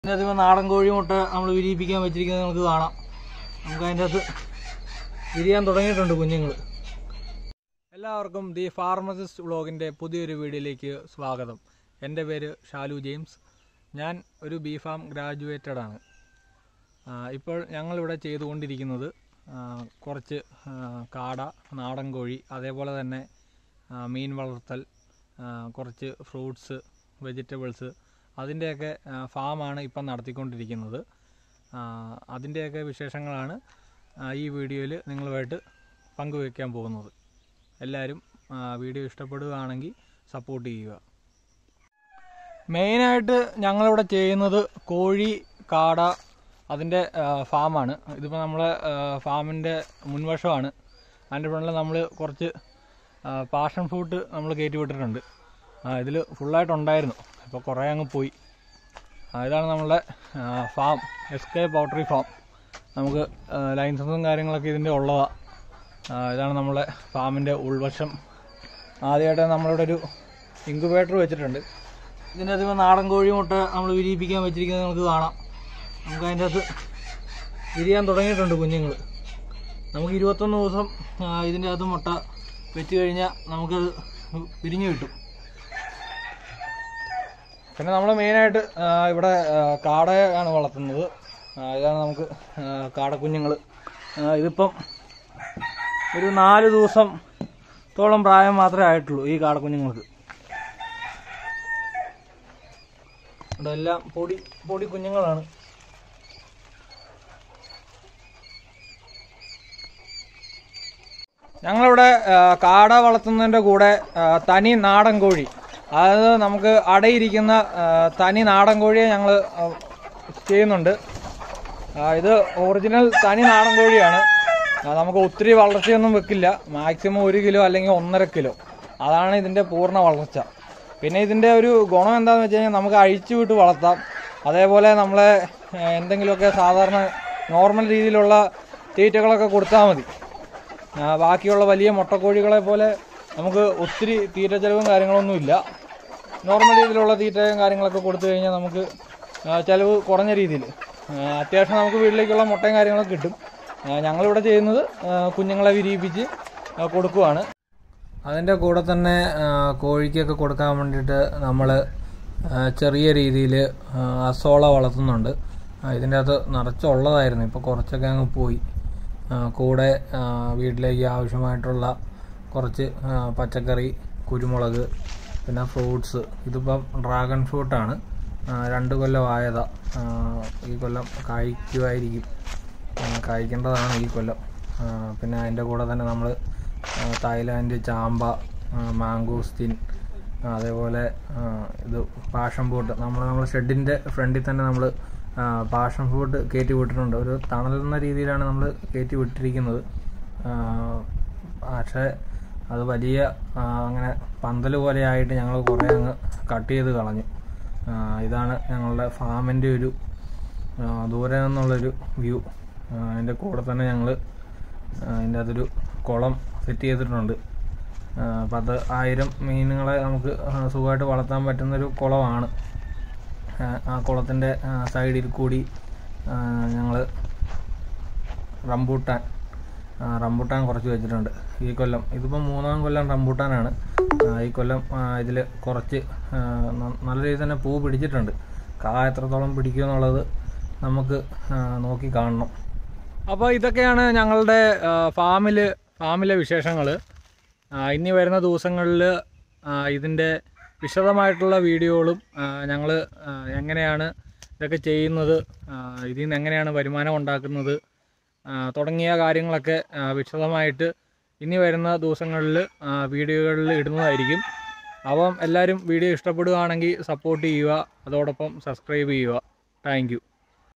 ഇതിൻ്റെ അകത്ത് നാടൻ കോഴി മുട്ട നമ്മൾ വിരിയിപ്പിക്കാൻ വെച്ചിരിക്കുന്നത് നമുക്ക് കാണാം നമുക്ക് അതിൻ്റെ അകത്ത് വിരിയാൻ തുടങ്ങിയിട്ടുണ്ട് കുഞ്ഞുങ്ങൾ എല്ലാവർക്കും ദി ഫാർമസിസ്റ്റ് വ്ളോഗിൻ്റെ പുതിയൊരു വീഡിയോയിലേക്ക് സ്വാഗതം എൻ്റെ പേര് ഷാലു ജെയിംസ് ഞാൻ ഒരു ബി ഫാം ഗ്രാജുവേറ്റഡ് ആണ് ആ, ഇപ്പോൾ ഞങ്ങളിവിടെ ചെയ്തുകൊണ്ടിരിക്കുന്നത് ആ, കുറച്ച് ആ, കാട നാടൻ കോഴി അതേപോലെ തന്നെ ആ, മീൻ വളർത്തൽ ആ, കുറച്ച് ഫ്രൂട്ട്സ് വെജിറ്റബിൾസ് അതിൻ്റെയൊക്കെ ആ, ഫാമാണ് ഇപ്പം നടത്തിക്കൊണ്ടിരിക്കുന്നത് ആ, അതിൻ്റെയൊക്കെ വിശേഷങ്ങളാണ് ആ, ഈ വീഡിയോയിൽ നിങ്ങളുമായിട്ട് പങ്കുവയ്ക്കാൻ പോകുന്നത് എല്ലാവരും ആ, വീഡിയോ ഇഷ്ടപ്പെടുകയാണെങ്കിൽ സപ്പോർട്ട് ചെയ്യുക മെയിനായിട്ട് ഞങ്ങളിവിടെ ചെയ്യുന്നത് കോഴി കാട അതിൻ്റെ ഫാമാണ് ഇതിപ്പോൾ നമ്മളെ ഫാമിൻ്റെ മുൻവശമാണ് അതിൻ്റെ ഫ്രണ്ടിൽ നമ്മൾ കുറച്ച് പാഷൻ ഫ്രൂട്ട് നമ്മൾ കയറ്റി വിട്ടിട്ടുണ്ട് ഇതിൽ ഫുള്ളായിട്ടുണ്ടായിരുന്നു ഇപ്പോൾ കുറേ അങ്ങ് പോയി ആ, ഇതാണ് നമ്മളുടെ farm S K poultry farm നമുക്ക് ലൈസൻസും കാര്യങ്ങളൊക്കെ ഇതിൻ്റെ ഉള്ളതാണ് ഇതാണ് നമ്മളെ ഫാമിൻ്റെ ഉൾവശം ആദ്യമായിട്ട് നമ്മളിവിടെ ഒരു ഇൻക്യുബേറ്റർ വെച്ചിട്ടുണ്ട് ഇതിൻ്റെ അകത്ത് ഇപ്പോൾ നാടൻ കോഴി മുട്ട നമ്മൾ വിരിയിപ്പിക്കാൻ വെച്ചിരിക്കുന്നത് നമുക്ക് കാണാം നമുക്ക് അതിൻ്റെ അകത്ത് വിരിയാൻ തുടങ്ങിയിട്ടുണ്ട് കുഞ്ഞുങ്ങൾ നമുക്ക് ഇരുപത്തൊന്ന് ദിവസം ആ, ഇതിൻ്റെ അകത്ത് മുട്ട വെച്ച് കഴിഞ്ഞാൽ നമുക്കത് വിരിഞ്ഞു കിട്ടും പിന്നെ നമ്മൾ മെയിനായിട്ട് ഇവിടെ ആ, കാടയാണ് വളർത്തുന്നത് ആ, ഇതാണ് നമുക്ക് ആ, കാടക്കുഞ്ഞുങ്ങൾ ആ, ഇതിപ്പം ഒരു നാല് ദിവസം ത്തോളം പ്രായം മാത്രമേ ആയിട്ടുള്ളൂ ഈ കാടക്കുഞ്ഞുങ്ങൾക്ക് ഇവിടെ എല്ലാം പൊടി പൊടി കുഞ്ഞുങ്ങളാണ് ഞങ്ങളിവിടെ ആ, കാട വളർത്തുന്നതിൻ്റെ കൂടെ ആ, തനി നാടൻ കോഴി അതായത് നമുക്ക് അടയിരിക്കുന്ന ആ, തനി നാടൻ കോഴിയെ ഞങ്ങൾ ചെയ്യുന്നുണ്ട് ആ, ഇത് ഒറിജിനൽ തനി നാടൻ കോഴിയാണ് ആ, നമുക്ക് ഒത്തിരി വളർച്ചയൊന്നും വെക്കില്ല മാക്സിമം ഒരു കിലോ അല്ലെങ്കിൽ ഒന്നര കിലോ അതാണ് ഇതിൻ്റെ പൂർണ്ണ വളർച്ച പിന്നെ ഇതിൻ്റെ ഒരു ഗുണം എന്താണെന്ന് വെച്ച് കഴിഞ്ഞാൽ നമുക്ക് അഴിച്ചു വിട്ട് വളർത്താം അതേപോലെ നമ്മളെ ഏ, എന്തെങ്കിലുമൊക്കെ സാധാരണ നോർമൽ രീതിയിലുള്ള തീറ്റകളൊക്കെ കൊടുത്താൽ മതി ആ, ബാക്കിയുള്ള വലിയ മുട്ടക്കോഴികളെ പോലെ നമുക്ക് ഒത്തിരി തീറ്റ ചെലവും കാര്യങ്ങളൊന്നും ഇല്ല നോർമൽ രീതിയിലുള്ള തീറ്റയും കാര്യങ്ങളൊക്കെ കൊടുത്തു കഴിഞ്ഞാൽ നമുക്ക് ആ, ചെലവ് കുറഞ്ഞ രീതിയിൽ ആ, അത്യാവശ്യം നമുക്ക് വീട്ടിലേക്കുള്ള മുട്ടയും കാര്യങ്ങളൊക്കെ കിട്ടും ആ, ഞങ്ങളിവിടെ ചെയ്യുന്നത് ആ, കുഞ്ഞുങ്ങളെ വിരിയിപ്പിച്ച് ആ, കൊടുക്കുവാണ് അതിൻ്റെ കൂടെ തന്നെ ആ, കോഴിക്കൊക്കെ കൊടുക്കാൻ വേണ്ടിയിട്ട് നമ്മൾ ചെറിയ രീതിയിൽ അസോള വളർത്തുന്നുണ്ട് ആ, ഇതിൻ്റെ അകത്ത് നിറച്ചുള്ളതായിരുന്നു ഇപ്പോൾ കുറച്ചൊക്കെ അങ്ങ് പോയി ആ, കൂടെ ആ, വീട്ടിലേക്ക് ആവശ്യമായിട്ടുള്ള കുറച്ച് ആ, പച്ചക്കറി കുരുമുളക് പിന്നെ ഫ്രൂട്ട്സ് ഇതിപ്പം ഡ്രാഗൺ ഫ്രൂട്ടാണ് ആ, രണ്ട് കൊല്ലം ആയതാ ആ, ഈ കൊല്ലം കായ്ക്കുമായിരിക്കും ആ, കായ്ക്കേണ്ടതാണ് ഈ കൊല്ലം ആ, പിന്നെ അതിൻ്റെ കൂടെ തന്നെ നമ്മൾ തായ്ലാൻഡ് ചാമ്പ ആ, മാംഗൂസ്തിൻ ആ, അതേപോലെ ആ, ഇത് പാഷൻ ഫ്രൂട്ട് നമ്മൾ നമ്മൾ ഷെഡിൻ്റെ ഫ്രണ്ടിൽ തന്നെ നമ്മൾ പാഷൻ ഫ്രൂട്ട് കയറ്റി വിട്ടിട്ടുണ്ട് ഒരു തണലുന്ന രീതിയിലാണ് നമ്മൾ കയറ്റി വിട്ടിരിക്കുന്നത് ആ, പക്ഷേ അത് വലിയ ആ, അങ്ങനെ പന്തൽ പോലെ ആയിട്ട് ഞങ്ങൾ കുറേ അങ്ങ് കട്ട് ചെയ്ത് കളഞ്ഞു ആ, ഇതാണ് ഞങ്ങളുടെ ഫാമിൻ്റെ ഒരു ആ, ദൂരെ നിന്നുള്ളൊരു വ്യൂ അതിൻ്റെ കൂടെ തന്നെ ഞങ്ങൾ അതിൻ്റെ അതൊരു കുളം സെറ്റ് ചെയ്തിട്ടുണ്ട് ആ, പത്ത് ആയിരം മീനുകളെ നമുക്ക് ആ, സുഖമായിട്ട് വളർത്താൻ പറ്റുന്നൊരു കുളമാണ് ആ, ആ കുളത്തിൻ്റെ സൈഡിൽ കൂടി ഞങ്ങൾ റംബൂട്ടാൻ ആ, റംബൂട്ടാൻ കുറച്ച് വെച്ചിട്ടുണ്ട് ഈ കൊല്ലം ഇതിപ്പോൾ മൂന്നാം കൊല്ലം റംബൂട്ടാനാണ് ആ, ഈ കൊല്ലം ഇതിൽ കുറച്ച് ആ, ന- നല്ല രീതിയിൽ തന്നെ പൂ പിടിച്ചിട്ടുണ്ട് കാ എത്രത്തോളം പിടിക്കും എന്നുള്ളത് നമുക്ക് ആ, നോക്കി കാണണം അപ്പോൾ ഇതൊക്കെയാണ് ഞങ്ങളുടെ ഫാമിൽ ഫാമിലെ വിശേഷങ്ങൾ ഇനി വരുന്ന ദിവസങ്ങളിൽ ഇതിൻ്റെ വിശദമായിട്ടുള്ള വീഡിയോകളും ഞങ്ങൾ എങ്ങനെയാണ് ഇതൊക്കെ ചെയ്യുന്നത് ആ, ഇതിൽ നിന്ന് എങ്ങനെയാണ് വരുമാനം ഉണ്ടാക്കുന്നത് ആ, തുടങ്ങിയ കാര്യങ്ങളൊക്കെ ആ, വിശദമായിട്ട് ഇനി വരുന്ന ദിവസങ്ങളിൽ വീഡിയോകളിൽ ഇടുന്നതായിരിക്കും അപ്പം എല്ലാവരും വീഡിയോ ഇഷ്ടപ്പെടുകയാണെങ്കിൽ സപ്പോർട്ട് ചെയ്യുക അതോടൊപ്പം സബ്സ്ക്രൈബ് ചെയ്യുക താങ്ക്